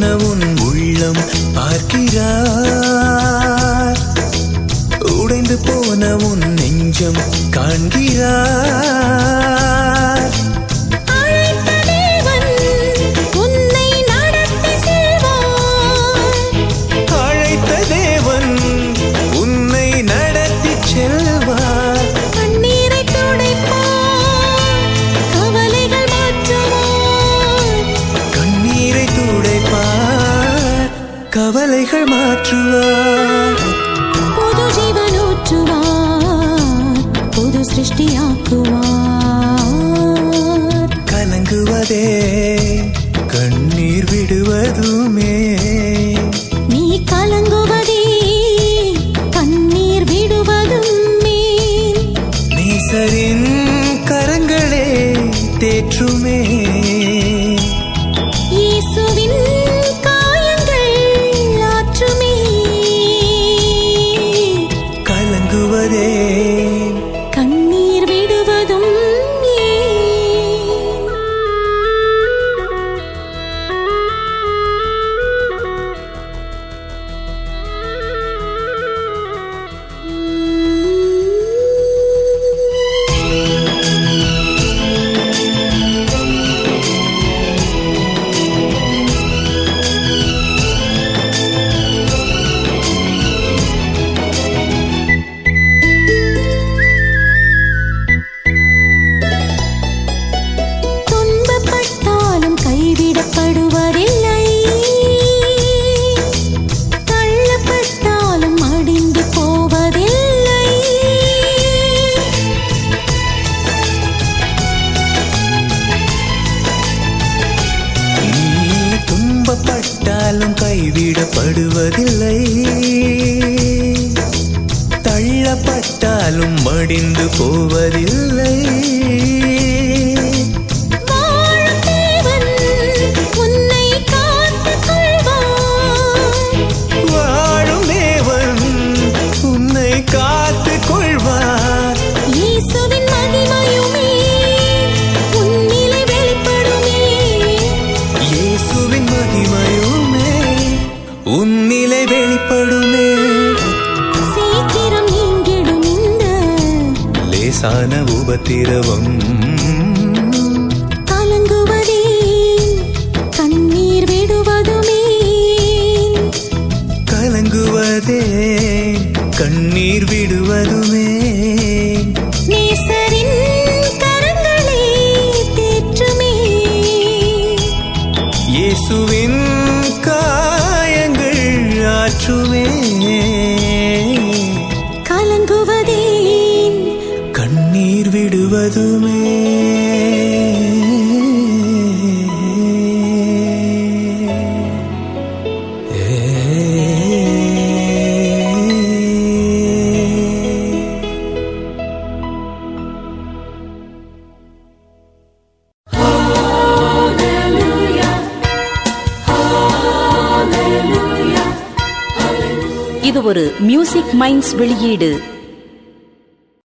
உன் உள்ளம் பார்க்கிறார் உடைந்து போன உன் நெஞ்சம் காண்கிறார் அழைத்த தேவன் உன்னை நடத்தி செல்வார் அழைத்த தேவன் உன்னை நடத்தி செல்வார் கண்ணீரை துடைப்பார் கவலைகள் மாற்றுவார் கண்ணீரை துடைப்பார் கவலைகள் மாற்றுவார் புது ஜீவன் ஊற்றுவார் புது சிருஷ்டியாக்குவார் கலங்குவதே கண்ணீர் விடுவதுமே நீ கலங்குவதே கண்ணீர் விடுவதும் மேல் நேசரின் கரங்களே தேற்றுமே இயேசுவின் காயங்கள் ஆற்றுமே கலங்குவதே கண்ணீர் விடுவதும் ஏன் துன்பப்பட்டாலும் கைவிடப்படுவதில்லை தள்ளப்பட்டாலும் அடிந்து போவதில்லை நீ துன்பப்பட்டாலும் கைவிடப்படுவதில்லை தள்ளப்பட்டாலும் மடிந்து போவதில்லை வாழும் தேவன் உன்னை காத்துக் கொள்வார் வாழும் தேவன் உன்னை காத்துக் கொள்வார் இயேசுவின் மகிமையுமே உன்னிலை வெளிப்படுமே இயேசுவின் மகிமையுமே உன்னிலை வெளிப்படுமே சீக்கிரம் நீங்கிடும் இந்த லேசான உபத்திரவம் கலங்குவதே கண்ணீர் விடுவதுமே கலங்குவதே கண்ணீர் விடுவதுமே நேசரின் கரங்களே தேற்றுமே இயேசுவின் காயங்கள் ஆற்றுமே கலங்குவதே கண்ணீர் விடுவதுமே இது ஒரு மியூசிக் மைண்ட்ஸ் வெளியீடு